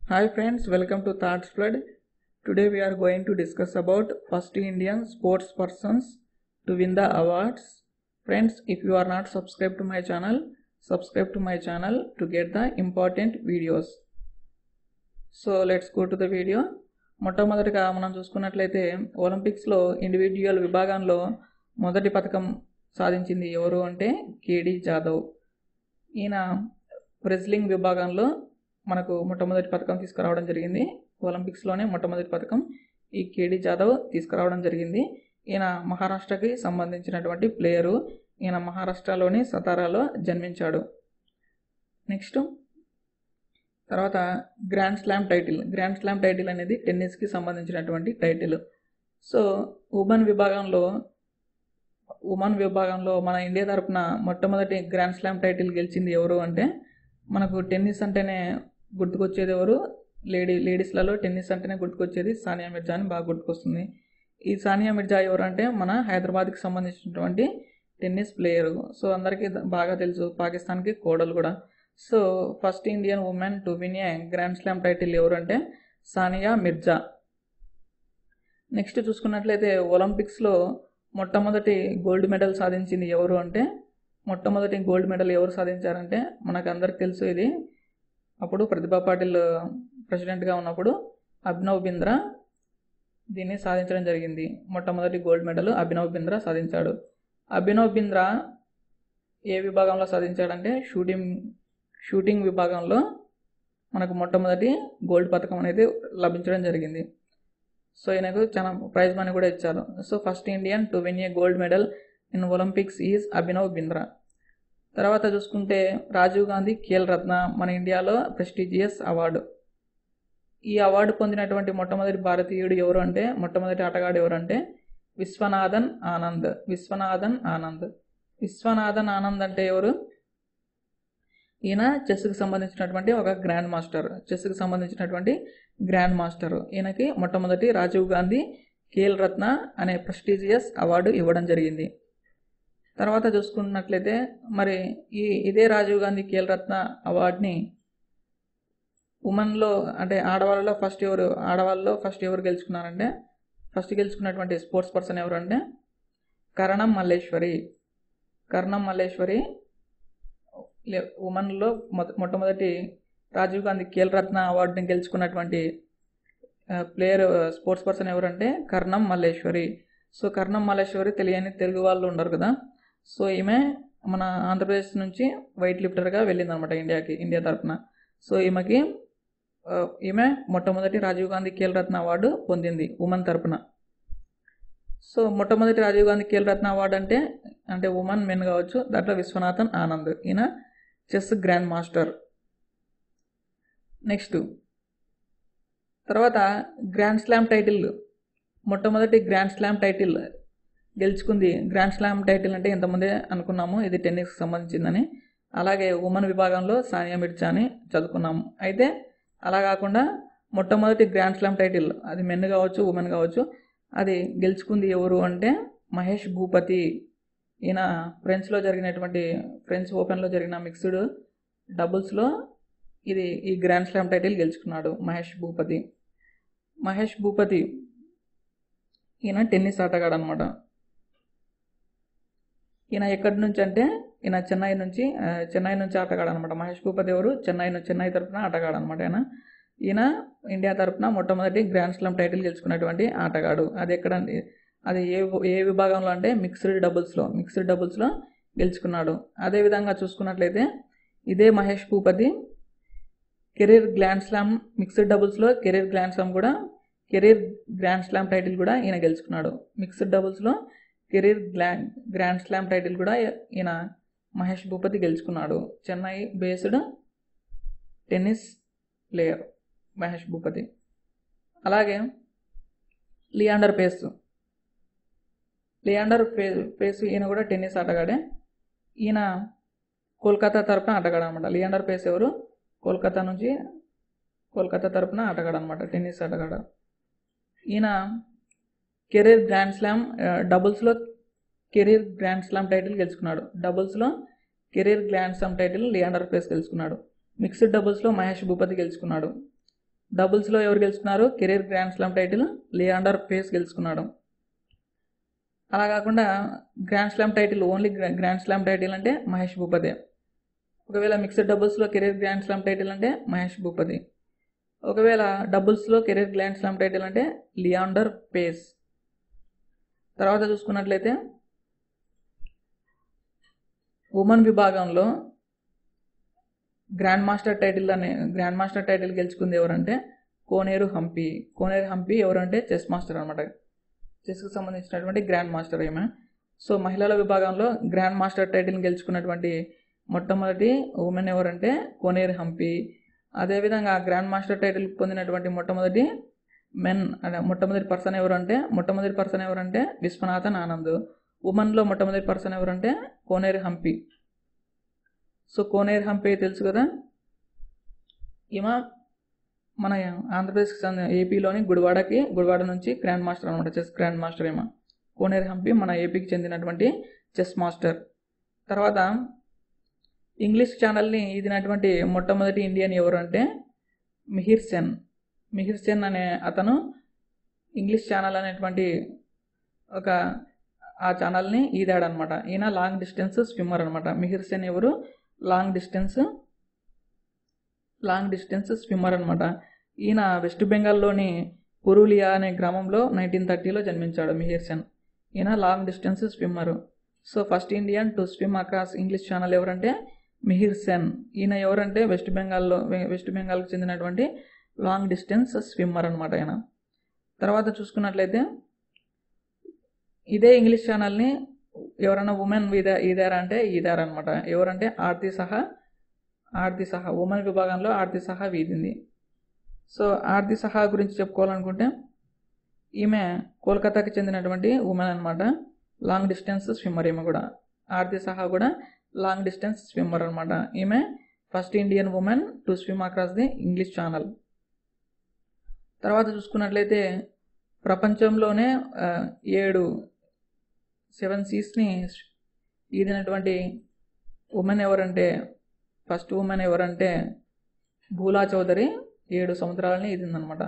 Hi friends, welcome to Thoughts Flood. Today we are going to discuss about first Indian sports persons to win the awards. Friends, if you are not subscribed to my channel, subscribe to my channel to get the important videos. So let's go to the video మొట్టమొదటిగా మనం చూసుకున్నట్లయితే ఒలింపిక్స్లో individual విభాగంలో మొదటి పథకం సాధించింది ఎవరు అంటే కేడి జాదవ్ ఈయన రెజ్లింగ్ విభాగంలో మనకు మొట్టమొదటి పథకం తీసుకురావడం జరిగింది ఒలింపిక్స్లోనే మొట్టమొదటి పథకం ఈ కేడి జాదవ్ తీసుకురావడం జరిగింది ఈయన మహారాష్ట్రకి సంబంధించినటువంటి ప్లేయరు ఈయన మహారాష్ట్రలోని సతారాలో జన్మించాడు నెక్స్ట్ తర్వాత grand slam title grand slam title అనేది టెన్నిస్కి సంబంధించినటువంటి టైటిల్ సో ఉమెన్ విభాగంలో ఉమెన్ విభాగంలో మన ఇండియా తరపున మొట్టమొదటి గ్రాండ్ స్లామ్ టైటిల్ గెలిచింది ఎవరు అంటే మనకు టెన్నిస్ అంటేనే గుర్తుకొచ్చేది ఎవరు లేడీ లేడీస్లలో టెన్నిస్ అంటేనే గుర్తుకొచ్చేది సానియా మిర్జా అని బాగా గుర్తుకొస్తుంది ఈ సానియా మిర్జా ఎవరు అంటే మన హైదరాబాద్కి సంబంధించినటువంటి టెన్నిస్ ప్లేయరు సో అందరికీ బాగా తెలుసు పాకిస్తాన్కి కోడలు కూడా so first Indian women to win a grand slam title ఎవరు అంటే సానియా మిర్జా నెక్స్ట్ చూసుకున్నట్లయితే ఒలింపిక్స్లో మొట్టమొదటి గోల్డ్ మెడల్ సాధించింది ఎవరు అంటే మొట్టమొదటి గోల్డ్ మెడల్ ఎవరు సాధించారంటే మనకు అందరికి తెలుసు ఇది అప్పుడు ప్రతిభా పాటిల్ ప్రెసిడెంట్గా ఉన్నప్పుడు అభినవ్ బింద్రా దీన్ని సాధించడం జరిగింది మొట్టమొదటి గోల్డ్ మెడల్ అభినవ్ బింద్రా సాధించాడు అభినవ్ బింద్రా ఏ విభాగంలో సాధించాడంటే షూటింగ్ షూటింగ్ విభాగంలో మనకు మొట్టమొదటి గోల్డ్ పథకం అనేది లభించడం జరిగింది సో ఈయనకు చాలా ప్రైజ్ మనీ కూడా ఇచ్చారు so first Indian to win a gold medal in Olympics is Abhinav Bindra తర్వాత చూసుకుంటే రాజీవ్ గాంధీ ఖేల్ రత్న మన ఇండియాలో ప్రెస్టీజియస్ అవార్డు ఈ అవార్డు పొందినటువంటి మొట్టమొదటి భారతీయుడు ఎవరు అంటే మొట్టమొదటి ఆటగాడు ఎవరు అంటే విశ్వనాథన్ ఆనంద్ విశ్వనాథన్ ఆనంద్ విశ్వనాథన్ ఆనంద్ అంటే ఎవరు ఈయన చెస్కి సంబంధించినటువంటి ఒక గ్రాండ్ మాస్టర్ చెస్కి సంబంధించినటువంటి గ్రాండ్ మాస్టర్ ఈయనకి మొట్టమొదటి రాజీవ్ గాంధీ ఖేల్ రత్న అనే ప్రెస్టీజియస్ అవార్డు ఇవ్వడం జరిగింది తర్వాత చూసుకున్నట్లయితే మరి ఈ ఇదే రాజీవ్ గాంధీ ఖేల్ రత్న అవార్డుని ఉమెన్లో అంటే ఆడవాళ్ళలో ఫస్ట్ ఎవరు ఆడవాళ్ళలో ఫస్ట్ ఎవరు గెలుచుకున్నారంటే ఫస్ట్ గెలుచుకున్నటువంటి స్పోర్ట్స్ పర్సన్ ఎవరు అంటే కరణం మల్లేశ్వరి కరణం మల్లేశ్వరి ఉమెన్లో మొట్టమొదటి రాజీవ్ గాంధీ ఖేల్ రత్న అవార్డుని గెలుచుకున్నటువంటి ప్లేయర్ స్పోర్ట్స్ పర్సన్ ఎవరంటే కర్ణం మల్లేశ్వరి సో కర్ణం మల్లేశ్వరి తెలియని తెలుగు వాళ్ళు ఉండరు కదా సో ఈమె మన ఆంధ్రప్రదేశ్ నుంచి వైట్ లిఫ్టర్గా వెళ్ళింది అనమాట ఇండియాకి ఇండియా తరఫున సో ఈమెకి ఈమె మొట్టమొదటి రాజీవ్ గాంధీ ఖేల్ రత్న అవార్డు పొందింది ఉమెన్ తరపున సో మొట్టమొదటి రాజీవ్ గాంధీ ఖేల్ రత్న అవార్డు అంటే అంటే ఉమెన్ మెన్ కావచ్చు దాంట్లో విశ్వనాథన్ ఆనంద్ ఈయన చెస్ గ్రాండ్ మాస్టర్ నెక్స్ట్ తర్వాత గ్రాండ్ స్లామ్ టైటిల్ మొట్టమొదటి గ్రాండ్ స్లామ్ టైటిల్ గెలుచుకుంది గ్రాండ్ స్లామ్ టైటిల్ అంటే ఇంతకుముందే అనుకున్నాము ఇది టెన్నిస్కి సంబంధించిందని అలాగే ఉమెన్ విభాగంలో సానియా మిర్జా అని చదువుకున్నాము అయితే అలా కాకుండా మొట్టమొదటి గ్రాండ్ స్లామ్ టైటిల్ అది మెన్ కావచ్చు ఉమెన్ కావచ్చు అది గెలుచుకుంది ఎవరు అంటే మహేష్ భూపతి ఈయన ఫ్రెంచ్లో జరిగినటువంటి ఫ్రెంచ్ ఓపెన్లో జరిగిన మిక్స్డ్ డబుల్స్లో ఇది ఈ గ్రాండ్ స్లామ్ టైటిల్ గెలుచుకున్నాడు మహేష్ భూపతి మహేష్ భూపతి ఈయన టెన్నిస్ ఆటగాడు అనమాట ఈయన ఎక్కడి నుంచి అంటే ఈయన చెన్నై నుంచి చెన్నై నుంచి ఆటగాడు అనమాట మహేష్ భూపతి ఎవరు చెన్నై చెన్నై తరఫున ఆటగాడు అనమాట ఆయన ఈయన ఇండియా తరఫున మొట్టమొదటి గ్రాండ్ స్లామ్ టైటిల్ గెలుచుకున్నటువంటి ఆటగాడు అది ఎక్కడ అది ఏ ఏ విభాగంలో అంటే మిక్స్డ్ డబుల్స్లో మిక్స్డ్ డబుల్స్లో గెలుచుకున్నాడు అదేవిధంగా చూసుకున్నట్లయితే ఇదే Mahesh Bhupathi career grand slam mixed డబుల్స్లో కెరీర్ గ్రాండ్ స్లామ్ కూడా కెరీర్ గ్రాండ్ స్లామ్ టైటిల్ కూడా ఈయన గెలుచుకున్నాడు మిక్స్డ్ డబుల్స్లో కెరీర్ గ్లా గ్రాండ్ స్లామ్ టైటిల్ కూడా ఈయన మహేష్ భూపతి గెలుచుకున్నాడు Chennai based tennis player Mahesh Bhupathi అలాగే లియాండర్ పేస్ లియాండర్ పే పేస్ ఈయన కూడా టెన్నిస్ ఆటగాడే ఈయన కోల్కతా తరపున ఆటగాడు అనమాట లియాండర్ పేస్ ఎవరు కోల్కతా నుంచి కోల్కతా తరపున ఆటగాడు అనమాట టెన్నిస్ ఆటగాడు ఈయన కెరీర్ గ్రాండ్ స్లామ్ డబుల్స్లో కెరీర్ గ్రాండ్ స్లామ్ టైటిల్ గెలుచుకున్నాడు డబుల్స్లో career grand slam title Leander Paes గెలుచుకున్నాడు మిక్స్డ్ డబుల్స్లో మహేష్ భూపతి గెలుచుకున్నాడు డబుల్స్లో ఎవరు గెలుచుకున్నారు career grand slam title Leander Paes గెలుచుకున్నాడు అలా కాకుండా grand slam title only grand slam title అంటే మహేష్ భూపతి ఒకవేళ మిక్స్డ్ డబుల్స్లో కెరీర్ గ్రాండ్ స్లామ్ టైటిల్ అంటే మహేష్ భూపతి ఒకవేళ డబుల్స్లో కెరీర్ గ్రాండ్ స్లామ్ టైటిల్ అంటే లియాండర్ పేస్ తర్వాత చూసుకున్నట్లయితే ఉమెన్ విభాగంలో గ్రాండ్ మాస్టర్ టైటిల్ అనే గ్రాండ్ మాస్టర్ టైటిల్ గెలుచుకుంది ఎవరంటే కోనేరు హంపి కోనేరు హంపి ఎవరంటే చెస్ మాస్టర్ అనమాట చెస్కి సంబంధించినటువంటి గ్రాండ్ మాస్టర్ ఏమే సో మహిళల విభాగంలో గ్రాండ్ మాస్టర్ టైటిల్ని గెలుచుకున్నటువంటి మొట్టమొదటి ఉమెన్ ఎవరంటే కోనేరు హంపి అదేవిధంగా గ్రాండ్ మాస్టర్ టైటిల్ పొందినటువంటి మొట్టమొదటి మెన్ అంటే మొట్టమొదటి పర్సన్ ఎవరంటే మొట్టమొదటి పర్సన్ ఎవరంటే విశ్వనాథన్ ఆనంద్ ఉమెన్లో మొట్టమొదటి పర్సన్ ఎవరంటే కోనేరు హంపి సో కోనేరు హంపి తెలుసు కదా ఈమె మన ఆంధ్రప్రదేశ్కి చెందిన ఏపీలోని గుడివాడకి గుడివాడ నుంచి గ్రాండ్ మాస్టర్ అనమాట చెస్ గ్రాండ్ మాస్టర్ ఏమో కోనేరు హంపి మన ఏపీకి చెందినటువంటి చెస్ మాస్టర్ తర్వాత ఇంగ్లీష్ ఛానల్ని ఇదినటువంటి మొట్టమొదటి ఇండియన్ ఎవరు అంటే మిహిర్ సెన్ మిహిర్ సెన్ అనే అతను ఇంగ్లీష్ ఛానల్ అనేటువంటి ఒక ఆ ఛానల్ని ఈదాడనమాట ఈయన లాంగ్ డిస్టెన్స్ స్విమ్మర్ అనమాట మిహిర్ సెన్ ఎవరు long distance long distance swimmer అనమాట ఈయన వెస్ట్ బెంగాల్లోని పురూలియా అనే గ్రామంలో నైన్టీన్ థర్టీలో జన్మించాడు మిహిర్ సెన్ ఈయన long distance swimmer so first Indian to swim across English channel ఎవరంటే మిహిర్ సెన్ ఈయన ఎవరంటే వెస్ట్ బెంగాల్లో వెస్ట్ బెంగాల్కి చెందినటువంటి లాంగ్ డిస్టెన్స్ స్విమ్మర్ అనమాట ఆయన తర్వాత చూసుకున్నట్లయితే ఇదే ఇంగ్లీష్ ఛానల్ని ఎవరైనా ఉమెన్ ఇదా ఇదారా అంటే ఇదారా అనమాట ఎవరంటే ఆర్తి సహా ఆర్తి సహా ఉమెన్ విభాగంలో ఆర్తి సహా వీధింది సో ఆర్తి సహా గురించి చెప్పుకోవాలనుకుంటే ఈమె కోల్కతాకి చెందినటువంటి ఉమెన్ అనమాట లాంగ్ డిస్టెన్స్ స్విమ్మర్ ఈమె కూడా ఆర్తి సహా కూడా లాంగ్ డిస్టెన్స్ స్విమ్మర్ అనమాట ఈమె first Indian women to swim across the English channel తర్వాత చూసుకున్నట్లయితే ప్రపంచంలోనే ఏడు సెవెన్ సీస్ని ఈదినటువంటి ఉమెన్ ఎవరంటే ఫస్ట్ ఉమెన్ ఎవరంటే భూలా చౌదరి ఏడు సముద్రాలని ఈదిందనమాట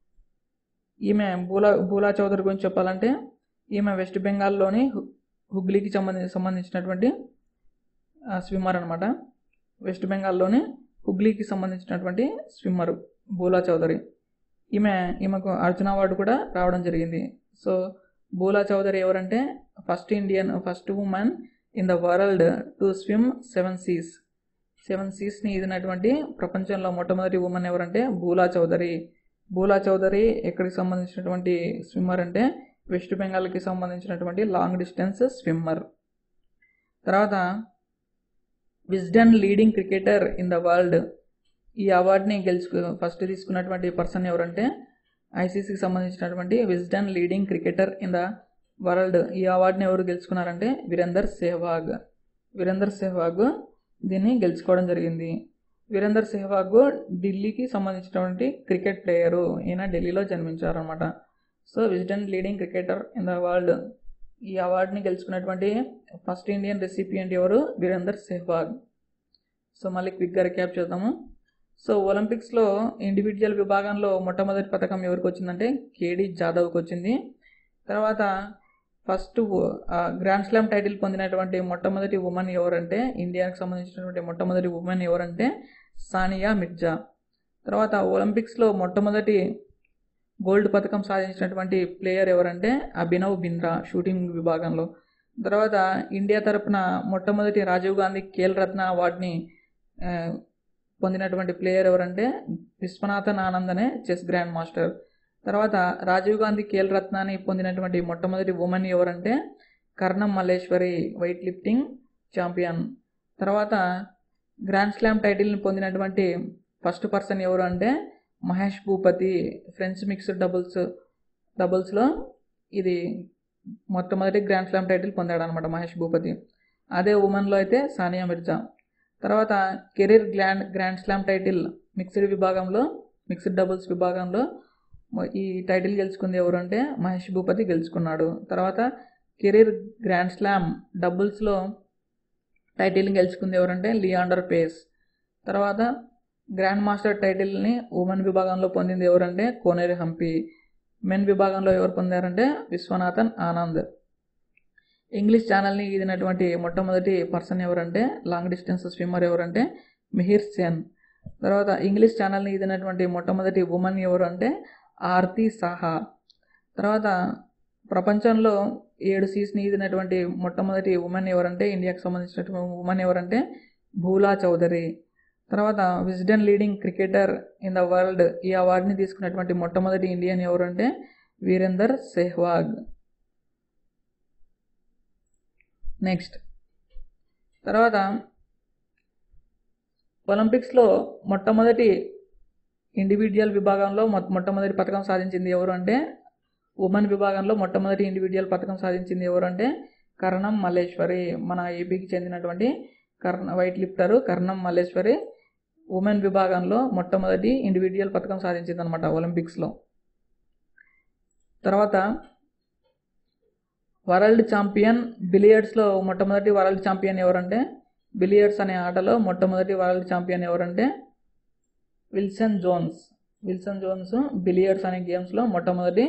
ఈమె భూలా భూలా చౌదరి గురించి చెప్పాలంటే ఈమె వెస్ట్ బెంగాల్లోని హుగ్లీకి సంబంధి సంబంధించినటువంటి స్విమ్మర్ అనమాట వెస్ట్ బెంగాల్లోని హుగ్లీకి సంబంధించినటువంటి స్విమ్మర్ భూలా చౌదరి ఈమె ఈమెకు అర్జున అవార్డు కూడా రావడం జరిగింది సో భూలా చౌదరి ఎవరంటే first Indian first women in the world to swim seven seas seven సీస్ని ఈదినటువంటి ప్రపంచంలో మొట్టమొదటి ఉమెన్ ఎవరంటే భూలా చౌదరి భూలా చౌదరి ఎక్కడికి సంబంధించినటువంటి స్విమ్మర్ అంటే వెస్ట్ బెంగాల్కి సంబంధించినటువంటి లాంగ్ డిస్టెన్స్ స్విమ్మర్ తర్వాత Wisden leading cricketer in the world ఈ అవార్డుని గెలుచుకు ఫస్ట్ తీసుకున్నటువంటి పర్సన్ ఎవరంటే ఐసీసీకి సంబంధించినటువంటి Wisden leading cricketer in the world ఈ అవార్డుని ఎవరు గెలుచుకున్నారంటే వీరేందర్ సెహ్వాగ్ వీరేందర్ సెహ్వాగ్ దీన్ని గెలుచుకోవడం జరిగింది వీరేందర్ సెహ్వాగ్ ఢిల్లీకి సంబంధించినటువంటి క్రికెట్ ప్లేయరు ఈయన ఢిల్లీలో జన్మించారనమాట so Wisden leading cricketer in the world ఈ అవార్డుని గెలుచుకున్నటువంటి ఫస్ట్ ఇండియన్ రెసిపియంట్ ఎవరు వీరేందర్ సెహ్వాగ్ సో మళ్ళీ క్విక్గా రిక్యాప్ చేద్దాము సో ఒలింపిక్స్లో ఇండివిజువల్ విభాగంలో మొట్టమొదటి పథకం ఎవరికి వచ్చిందంటే కేడి జాదవ్కి వచ్చింది తర్వాత ఫస్ట్ గ్రాండ్ స్లామ్ టైటిల్ పొందినటువంటి మొట్టమొదటి ఉమెన్ ఎవరంటే ఇండియాకి సంబంధించినటువంటి మొట్టమొదటి ఉమెన్ ఎవరంటే సానియా మిర్జా తర్వాత ఒలింపిక్స్లో మొట్టమొదటి గోల్డ్ పథకం సాధించినటువంటి ప్లేయర్ ఎవరంటే అభినవ్ బింద్రా షూటింగ్ విభాగంలో తర్వాత ఇండియా తరపున మొట్టమొదటి రాజీవ్ గాంధీ ఖేల్ రత్న అవార్డుని పొందినటువంటి ప్లేయర్ ఎవరంటే విశ్వనాథన్ ఆనంద్ అనే చెస్ గ్రాండ్ మాస్టర్ తర్వాత రాజీవ్ గాంధీ ఖేల్ రత్నాన్ని పొందినటువంటి మొట్టమొదటి ఉమెన్ ఎవరంటే Karnam Malleswari weight lifting champion తర్వాత గ్రాండ్ స్లామ్ టైటిల్ని పొందినటువంటి ఫస్ట్ పర్సన్ ఎవరు అంటే Mahesh Bhupathi French mixed doubles డబుల్స్లో ఇది మొట్టమొదటి గ్రాండ్ స్లామ్ టైటిల్ పొందాడు అనమాట మహేష్ భూపతి అదే ఉమెన్లో అయితే సానియా మిర్జా తర్వాత career grand grand slam title mixed విభాగంలో మిక్స్డ్ డబుల్స్ విభాగంలో ఈ టైటిల్ గెలుచుకుంది ఎవరు అంటే మహేష్ భూపతి గెలుచుకున్నాడు తర్వాత కెరీర్ గ్రాండ్ స్లామ్ డబుల్స్లో టైటిల్ గెలుచుకుంది ఎవరంటే లియాండర్ పేస్ తర్వాత గ్రాండ్ మాస్టర్ టైటిల్ని ఉమెన్ విభాగంలో పొందింది ఎవరంటే కోనేరు హంపి మెన్ విభాగంలో ఎవరు పొందారంటే విశ్వనాథన్ ఆనంద్ ఇంగ్లీష్ ఛానల్ని ఈదినటువంటి మొట్టమొదటి పర్సన్ ఎవరంటే లాంగ్ డిస్టెన్స్ స్విమ్మర్ ఎవరంటే మిహిర్ సేన్ తర్వాత ఇంగ్లీష్ ఛానల్ని ఈదినటువంటి మొట్టమొదటి ఉమెన్ ఎవరు అంటే ఆర్తి సాహా తర్వాత ప్రపంచంలో ఏడు సీస్ని ఈదినటువంటి మొట్టమొదటి ఉమెన్ ఎవరంటే ఇండియాకి సంబంధించినటువంటి ఉమెన్ ఎవరంటే భూలా చౌదరి తర్వాత Wisden leading cricketer in the world ఈ అవార్డుని తీసుకున్నటువంటి మొట్టమొదటి ఇండియన్ ఎవరంటే వీరేందర్ సెహ్వాగ్ నెక్స్ట్ తర్వాత ఒలింపిక్స్లో మొట్టమొదటి ఇండివిజువల్ విభాగంలో మొ మొట్టమొదటి పథకం సాధించింది ఎవరు అంటే ఉమెన్ విభాగంలో మొట్టమొదటి ఇండివిజువల్ పథకం సాధించింది ఎవరు అంటే కర్ణం మల్లేశ్వరి మన ఏపీకి చెందినటువంటి Karna weight lifter Karnam Malleswari women విభాగంలో మొట్టమొదటి ఇండివిజువల్ పథకం సాధించింది అనమాట ఒలింపిక్స్లో తర్వాత వరల్డ్ ఛాంపియన్ బిలియర్డ్స్లో మొట్టమొదటి వరల్డ్ ఛాంపియన్ ఎవరంటే బిలియర్డ్స్ అనే ఆటలో మొట్టమొదటి వరల్డ్ ఛాంపియన్ ఎవరంటే విల్సన్ జోన్స్ విల్సన్ జోన్స్ బిలియర్డ్స్ అనే గేమ్స్లో మొట్టమొదటి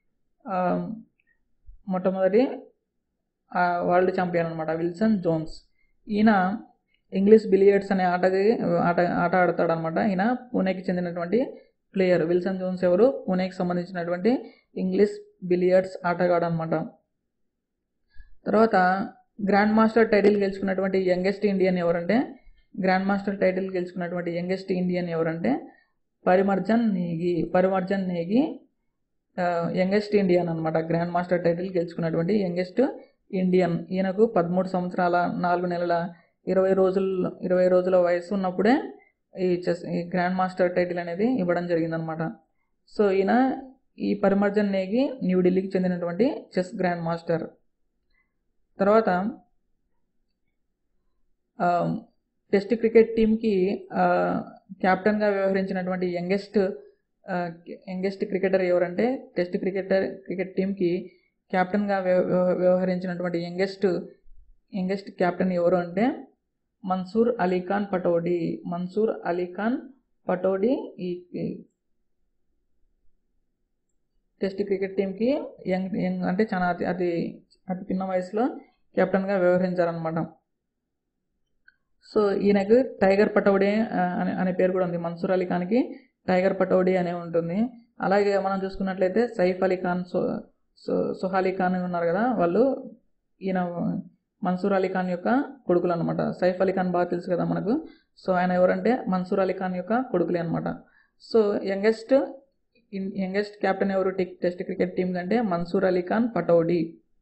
మొట్టమొదటి వరల్డ్ ఛాంపియన్ అనమాట విల్సన్ జోన్స్ ఈయన ఇంగ్లీష్ బిలియర్డ్స్ అనే ఆటకి ఆట ఆట ఆడతాడు అనమాట ఈయన పూణేకి చెందినటువంటి ప్లేయర్ విల్సన్ జోన్స్ ఎవరు పూణేకి సంబంధించినటువంటి ఇంగ్లీష్ బిలియర్డ్స్ ఆటగాడు అనమాట తర్వాత గ్రాండ్ మాస్టర్ టైటిల్ గెలుచుకున్నటువంటి యంగెస్ట్ ఇండియన్ ఎవరంటే గ్రాండ్ మాస్టర్ టైటిల్ గెలుచుకున్నటువంటి యంగెస్ట్ ఇండియన్ ఎవరంటే పరిమర్జన్ నేగి పరిమర్జన్ నేగి యంగెస్ట్ ఇండియన్ అనమాట గ్రాండ్ మాస్టర్ టైటిల్ గెలుచుకున్నటువంటి యంగెస్ట్ ఇండియన్ ఈయనకు పదమూడు సంవత్సరాల నాలుగు నెలల ఇరవై రోజుల ఇరవై రోజుల వయసు ఉన్నప్పుడే ఈ చెస్ ఈ గ్రాండ్ మాస్టర్ టైటిల్ అనేది ఇవ్వడం జరిగిందనమాట సో ఈయన ఈ పరిమర్జన్ నేగి న్యూఢిల్లీకి చెందినటువంటి చెస్ గ్రాండ్ మాస్టర్ తర్వాత టెస్ట్ క్రికెట్ టీంకి కెప్టెన్గా వ్యవహరించినటువంటి యంగెస్ట్ యంగెస్ట్ క్రికెటర్ ఎవరంటే టెస్ట్ క్రికెటర్ క్రికెట్ టీంకి కెప్టెన్గా వ్యవహరించినటువంటి యంగెస్ట్ యంగెస్ట్ కెప్టెన్ ఎవరు అంటే మన్సూర్ అలీఖాన్ పటోడి మన్సూర్ అలీఖాన్ పటోడి ఈ టెస్ట్ క్రికెట్ టీంకి యంగ్ యంగ్ అంటే చాలా అతి అతి అతి చిన్న వయసులో కెప్టెన్గా వ్యవహరించారనమాట సో ఈయనకు టైగర్ పటౌడి అనే అనే పేరు కూడా ఉంది మన్సూర్ అలీ ఖాన్కి టైగర్ పటౌడి అనే ఉంటుంది అలాగే మనం చూసుకున్నట్లయితే సైఫ్ అలీ ఖాన్ సో సో సుహాలీ ఖాన్ ఉన్నారు కదా వాళ్ళు ఈయన మన్సూర్ అలీ ఖాన్ యొక్క కొడుకులు అనమాట సైఫ్ అలీ ఖాన్ బాగా తెలుసు కదా మనకు సో ఆయన ఎవరంటే మన్సూర్ అలీ ఖాన్ యొక్క కొడుకులే అనమాట సో యంగెస్ట్ యంగెస్ట్ కెప్టెన్ ఎవరు టెస్ట్ క్రికెట్ టీం కంటే మన్సూర్ అలీ ఖాన్ పటౌడి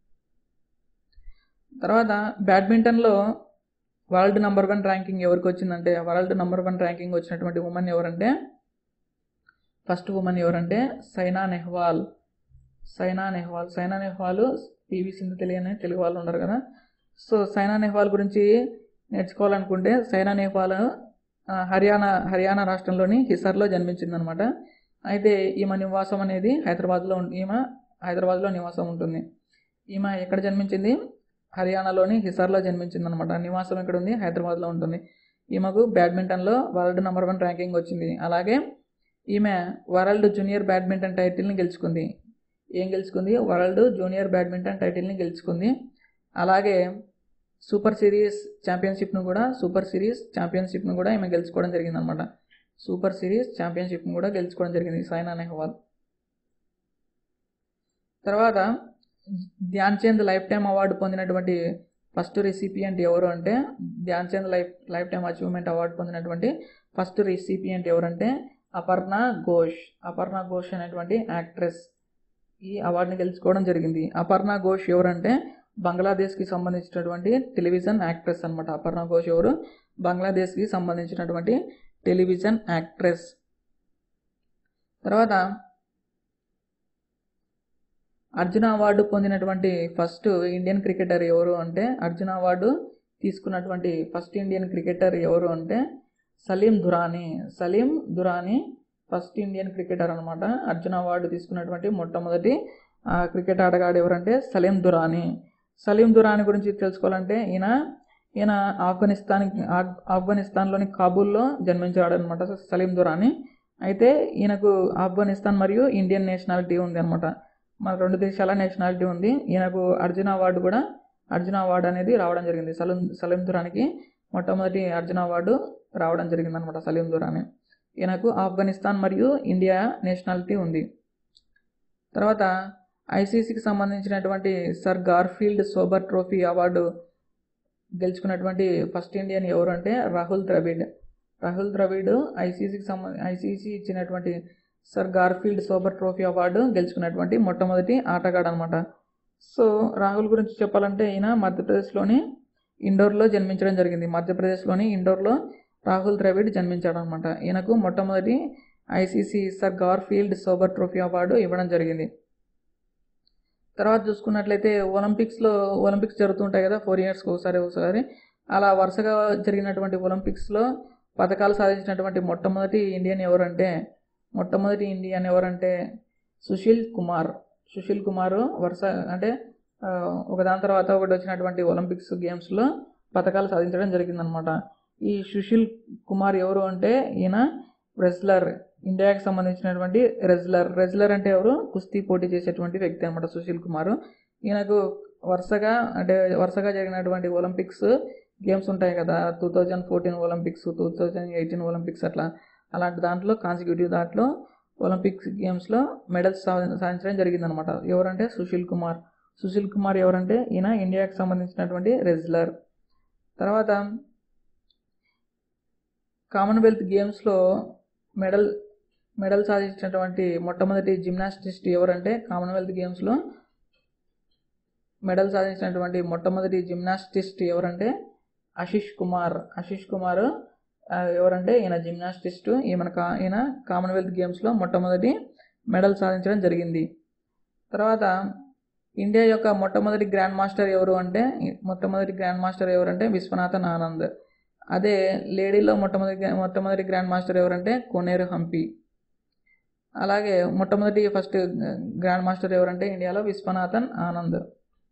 తర్వాత బ్యాడ్మింటన్లో వరల్డ్ నెంబర్ వన్ ర్యాంకింగ్ ఎవరికి వచ్చిందంటే వరల్డ్ నెంబర్ వన్ ర్యాంకింగ్ వచ్చినటువంటి ఉమెన్ ఎవరంటే ఫస్ట్ ఉమెన్ ఎవరంటే సైనా నెహ్వాల్ సైనా నెహ్వాల్ సైనా నెహ్వాల్ పివి సింధు తెలియని తెలుగు వాళ్ళు ఉన్నారు కదా సో సైనా నెహ్వాల్ గురించి నేర్చుకోవాలనుకుంటే సైనా నెహ్వాల్ హర్యానా హర్యానా రాష్ట్రంలోని హిసార్లో జన్మించిందనమాట అయితే ఈమె నివాసం అనేది హైదరాబాద్లో ఈమె హైదరాబాద్లో నివాసం ఉంటుంది ఈమె ఎక్కడ జన్మించింది హర్యానాలోని హిసార్లో జన్మించింది అనమాట నివాసం ఎక్కడ ఉంది హైదరాబాద్లో ఉంటుంది ఈమెకు బ్యాడ్మింటన్లో వరల్డ్ నెంబర్ వన్ ర్యాంకింగ్ వచ్చింది అలాగే ఈమె వరల్డ్ జూనియర్ బ్యాడ్మింటన్ టైటిల్ని గెలుచుకుంది ఏం గెలుచుకుంది వరల్డ్ జూనియర్ బ్యాడ్మింటన్ టైటిల్ని గెలుచుకుంది అలాగే సూపర్ సిరీస్ ఛాంపియన్షిప్ను కూడా సూపర్ సిరీస్ ఛాంపియన్షిప్ను కూడా ఈమె గెలుచుకోవడం జరిగిందనమాట సూపర్ సిరీస్ ఛాంపియన్షిప్ను కూడా గెలుచుకోవడం జరిగింది సైనా నెహ్వాల్ తర్వాత Dhyan Chand life time award పొందినటువంటి ఫస్ట్ రెసిపియంట్ ఎవరు అంటే Dhyan Chand life life time achievement award పొందినటువంటి ఫస్ట్ రెసిపియంట్ ఎవరంటే అపర్ణ ఘోష్ అపర్ణ ఘోష్ అనేటువంటి యాక్ట్రెస్ ఈ అవార్డుని గెలుచుకోవడం జరిగింది అపర్ణ ఘోష్ ఎవరంటే బంగ్లాదేశ్కి సంబంధించినటువంటి టెలివిజన్ యాక్ట్రెస్ అనమాట అపర్ణ ఘోష్ ఎవరు బంగ్లాదేశ్కి సంబంధించినటువంటి టెలివిజన్ యాక్ట్రెస్ తర్వాత అర్జున అవార్డు పొందినటువంటి ఫస్ట్ ఇండియన్ క్రికెటర్ ఎవరు అంటే అర్జున అవార్డు తీసుకున్నటువంటి ఫస్ట్ ఇండియన్ క్రికెటర్ ఎవరు అంటే Salim Durani Salim Durani first Indian cricketer అనమాట అర్జున అవార్డు తీసుకున్నటువంటి మొట్టమొదటి క్రికెట్ ఆటగాడు ఎవరంటే సలీం దురానీ సలీం దురానీ గురించి తెలుసుకోవాలంటే ఈయన ఈయన ఆఫ్ఘనిస్తాన్ ఆఫ్ఘనిస్తాన్లోని కాబూల్లో జన్మించాడు అనమాట సలీం దురాని అయితే ఈయనకు ఆఫ్ఘనిస్తాన్ మరియు ఇండియన్ నేషనాలిటీ ఉంది అనమాట మన రెండు దేశాల నేషనాలిటీ ఉంది ఈయనకు అర్జున అవార్డు కూడా అర్జున అవార్డు అనేది రావడం జరిగింది సలీం సలీం దురానికి మొట్టమొదటి అర్జున అవార్డు రావడం జరిగింది అనమాట సలీం దురాని ఈయనకు ఆఫ్ఘనిస్తాన్ మరియు ఇండియా నేషనాలిటీ ఉంది తర్వాత ఐసీసీకి సంబంధించినటువంటి sir Garfield Sober trophy award గెలుచుకున్నటువంటి ఫస్ట్ ఇండియన్ ఎవరు అంటే రాహుల్ ద్రవిడ్ రాహుల్ ద్రవిడ్ ఐసీసీకి సంబంధ ఐసీసీ ఇచ్చినటువంటి sir Garfield Sober trophy award గెలుచుకున్నటువంటి మొట్టమొదటి ఆటగాడు అనమాట సో రాహుల్ గురించి చెప్పాలంటే ఈయన మధ్యప్రదేశ్లోని ఇండోర్లో జన్మించడం జరిగింది మధ్యప్రదేశ్లోని ఇండోర్లో రాహుల్ ద్రవిడ్ జన్మించాడు అనమాట ఈయనకు మొట్టమొదటి ICC sir Garfield Sober trophy award ఇవ్వడం జరిగింది తర్వాత చూసుకున్నట్లయితే ఒలింపిక్స్లో ఒలింపిక్స్ జరుగుతుంటాయి కదా ఫోర్ ఇయర్స్కి ఒకసారి ఒకసారి అలా వరుసగా జరిగినటువంటి ఒలింపిక్స్లో పథకాలు సాధించినటువంటి మొట్టమొదటి ఇండియన్ ఎవరంటే మొట్టమొదటి ఇండియన్ ఎవరంటే సుశీల్ కుమార్ సుశీల్ కుమార్ వరుస అంటే ఒకదాని తర్వాత ఒకటి వచ్చినటువంటి ఒలింపిక్స్ గేమ్స్లో పథకాలు సాధించడం జరిగిందనమాట ఈ సుశీల్ కుమార్ ఎవరు అంటే ఈయన రెజ్లర్ ఇండియాకి సంబంధించినటువంటి రెజ్లర్ రెజ్లర్ అంటే ఎవరు కుస్తీ పోటీ చేసేటువంటి వ్యక్తి అనమాట సుశీల్ కుమార్ ఈయనకు వరుసగా అంటే వరుసగా జరిగినటువంటి ఒలింపిక్స్ గేమ్స్ ఉంటాయి కదా two thousand fourteen Olympics two thousand eighteen Olympics అట్లా అలాంటి దాంట్లో కాన్సిక్యూటివ్ దాంట్లో ఒలింపిక్స్ గేమ్స్లో మెడల్స్ సాధించడం జరిగిందనమాట ఎవరంటే సుశీల్ కుమార్ సుశీల్ కుమార్ ఎవరంటే ఈయన ఇండియాకి సంబంధించినటువంటి రెజ్లర్ తర్వాత కామన్వెల్త్ గేమ్స్లో మెడల్ మెడల్ సాధించినటువంటి మొట్టమొదటి జిమ్నాస్టిస్ట్ ఎవరంటే కామన్వెల్త్ గేమ్స్లో మెడల్ సాధించినటువంటి మొట్టమొదటి జిమ్నాస్టిస్ట్ ఎవరంటే ఆశిష్ కుమార్ ఆశిష్ కుమార్ ఎవరంటే ఈయన జిమ్నాస్టిస్ట్ ఈయన కా ఈయన కామన్వెల్త్ గేమ్స్లో మొట్టమొదటి మెడల్ సాధించడం జరిగింది తర్వాత ఇండియా యొక్క మొట్టమొదటి గ్రాండ్ మాస్టర్ ఎవరు అంటే మొట్టమొదటి గ్రాండ్ మాస్టర్ ఎవరంటే విశ్వనాథన్ ఆనంద్ అదే లేడీలో మొట్టమొదటి మొట్టమొదటి గ్రాండ్ మాస్టర్ ఎవరంటే కోనేరు హంపి అలాగే మొట్టమొదటి ఫస్ట్ గ్రాండ్ మాస్టర్ ఎవరంటే ఇండియాలో విశ్వనాథన్ ఆనంద్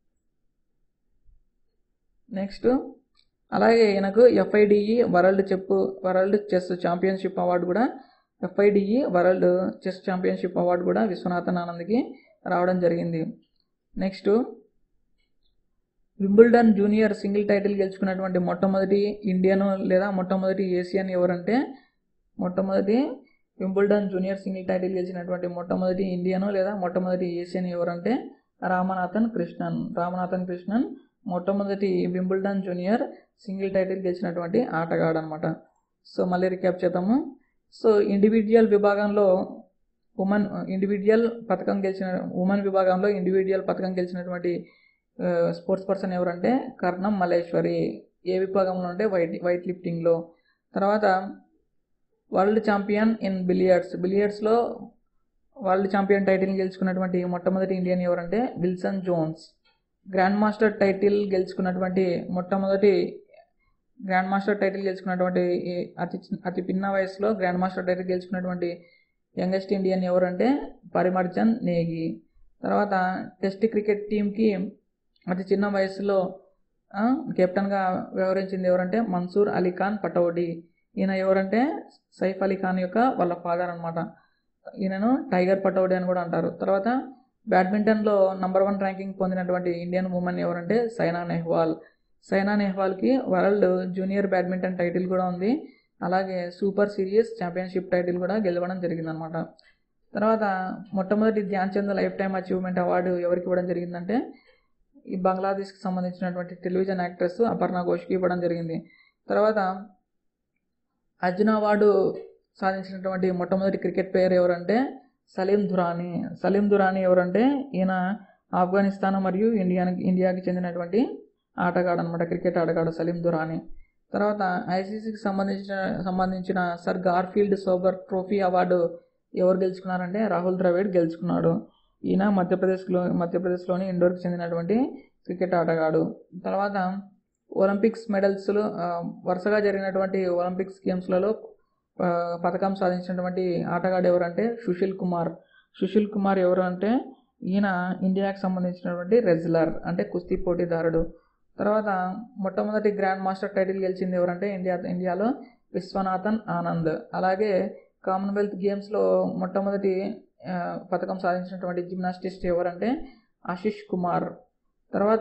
నెక్స్ట్ అలాగే ఈయనకు ఎఫ్ఐడిఈ వరల్డ్ చెప్పు వరల్డ్ చెస్ ఛాంపియన్షిప్ అవార్డు కూడా FIDE world chess championship award కూడా విశ్వనాథన్ ఆనంద్కి రావడం జరిగింది next Wimbledon junior single title గెలుచుకున్నటువంటి మొట్టమొదటి ఇండియన్ లేదా మొట్టమొదటి ఏషియన్ ఎవరంటే మొట్టమొదటి వింబుల్డన్ జూనియర్ సింగిల్ టైటిల్ గెలిచినటువంటి మొట్టమొదటి ఇండియన్ లేదా మొట్టమొదటి ఏషియన్ ఎవరంటే రామనాథన్ కృష్ణన్ రామనాథన్ కృష్ణన్ మొట్టమొదటి వింబుల్డన్ జూనియర్ సింగిల్ టైటిల్ గెలిచినటువంటి ఆటగాడు అనమాట సో మళ్ళీ రికాప్ చేద్దాము సో ఇండివిజువల్ విభాగంలో ఉమెన్ ఇండివిజువల్ పథకం గెలిచిన ఉమెన్ విభాగంలో ఇండివిజువల్ పథకం గెలిచినటువంటి స్పోర్ట్స్ పర్సన్ ఎవరంటే కర్ణం మల్లేశ్వరి ఏ విభాగంలో అంటే వైట్ వైట్ లిఫ్టింగ్లో తర్వాత వరల్డ్ ఛాంపియన్ ఇన్ బిలియర్డ్స్ బిలియర్డ్స్లో వరల్డ్ ఛాంపియన్ టైటిల్ గెలుచుకున్నటువంటి మొట్టమొదటి ఇండియన్ ఎవరంటే Wilson Jones grand master title గెలుచుకున్నటువంటి మొట్టమొదటి గ్రాండ్ మాస్టర్ టైటిల్ గెలుచుకున్నటువంటి అతి అతి పిన్న వయసులో గ్రాండ్ మాస్టర్ టైటిల్ గెలుచుకున్నటువంటి యంగెస్ట్ ఇండియన్ ఎవరంటే పరిమర్జన్ నేగి తర్వాత టెస్ట్ క్రికెట్ టీంకి అతి చిన్న వయసులో కెప్టెన్గా వ్యవహరించింది ఎవరంటే మన్సూర్ అలీ ఖాన్ పటౌడి ఈయన ఎవరంటే సైఫ్ అలీ ఖాన్ యొక్క వాళ్ళ ఫాదర్ అనమాట ఈయనను టైగర్ పటౌడి అని కూడా అంటారు తర్వాత బ్యాడ్మింటన్లో నంబర్ వన్ ర్యాంకింగ్ పొందినటువంటి ఇండియన్ ఉమెన్ ఎవరంటే సైనా నెహ్వాల్ సైనా నెహ్వాల్కి వరల్డ్ జూనియర్ బ్యాడ్మింటన్ టైటిల్ కూడా ఉంది అలాగే సూపర్ సిరీస్ ఛాంపియన్షిప్ టైటిల్ కూడా గెలవడం జరిగిందనమాట తర్వాత మొట్టమొదటి Dhyan Chand life time achievement award ఎవరికి ఇవ్వడం జరిగిందంటే ఈ బంగ్లాదేశ్కి సంబంధించినటువంటి టెలివిజన్ యాక్ట్రెస్ అపర్ణ ఘోష్కి ఇవ్వడం జరిగింది తర్వాత అర్జున అవార్డు సాధించినటువంటి మొట్టమొదటి క్రికెట్ ప్లేయర్ ఎవరంటే సలీం దురానీ సలీం దురానీ ఎవరంటే ఈయన ఆఫ్ఘనిస్తాన్ మరియు ఇండియాకి ఇండియాకి చెందినటువంటి ఆటగాడు అనమాట క్రికెట్ ఆటగాడు సలీం దురానీ తర్వాత ఐసీసీకి సంబంధించిన సంబంధించిన sir Garfield Sober trophy award ఎవరు గెలుచుకున్నారంటే రాహుల్ ద్రవిడ్ గెలుచుకున్నాడు ఈయన మధ్యప్రదేశ్లో మధ్యప్రదేశ్లోని ఇండోర్కి చెందినటువంటి క్రికెట్ ఆటగాడు తర్వాత ఒలింపిక్స్ మెడల్స్లో వరుసగా జరిగినటువంటి ఒలింపిక్స్ గేమ్స్లలో పథకం సాధించినటువంటి ఆటగాడు ఎవరంటే సుశీల్ కుమార్ సుశీల్ కుమార్ ఎవరు అంటే ఈయన ఇండియాకి సంబంధించినటువంటి రెజ్లర్ అంటే కుస్తీ పోటీదారుడు తర్వాత మొట్టమొదటి గ్రాండ్ మాస్టర్ టైటిల్ గెలిచింది ఎవరంటే ఇండియా ఇండియాలో విశ్వనాథన్ ఆనంద్ అలాగే కామన్వెల్త్ గేమ్స్లో మొట్టమొదటి ఆ, పథకం సాధించినటువంటి జిమ్నాస్టిస్ట్ ఎవరంటే ఆశిష్ కుమార్ తర్వాత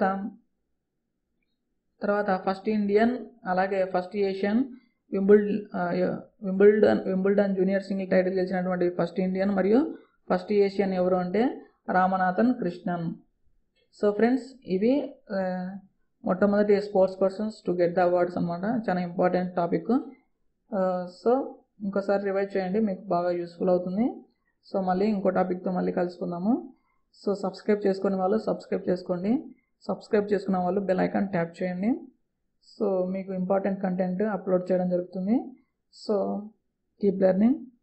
తర్వాత ఫస్ట్ ఇండియన్ అలాగే ఫస్ట్ ఏషియన్ వింబుల్ ఆ, Wimbledon Wimbledon junior single title గెలిచినటువంటి ఫస్ట్ ఇండియన్ మరియు ఫస్ట్ ఏషియన్ ఎవరు అంటే రామనాథన్ కృష్ణన్ సో ఫ్రెండ్స్ ఇవి ఆ, మొట్టమొదటి sports persons to get the awards అనమాట చాలా ఇంపార్టెంట్ టాపిక్ సో ఇంకోసారి రివైజ్ చేయండి మీకు బాగా యూస్ఫుల్ అవుతుంది సో మళ్ళీ ఇంకో టాపిక్తో మళ్ళీ కలుసుకుందాము సో సబ్స్క్రైబ్ చేసుకునే వాళ్ళు సబ్స్క్రైబ్ చేసుకోండి సబ్స్క్రైబ్ చేసుకున్న వాళ్ళు బెల్ ఐకాన్ ట్యాప్ చేయండి సో మీకు ఇంపార్టెంట్ కంటెంట్ అప్లోడ్ చేయడం జరుగుతుంది సో కీప్ లెర్నింగ్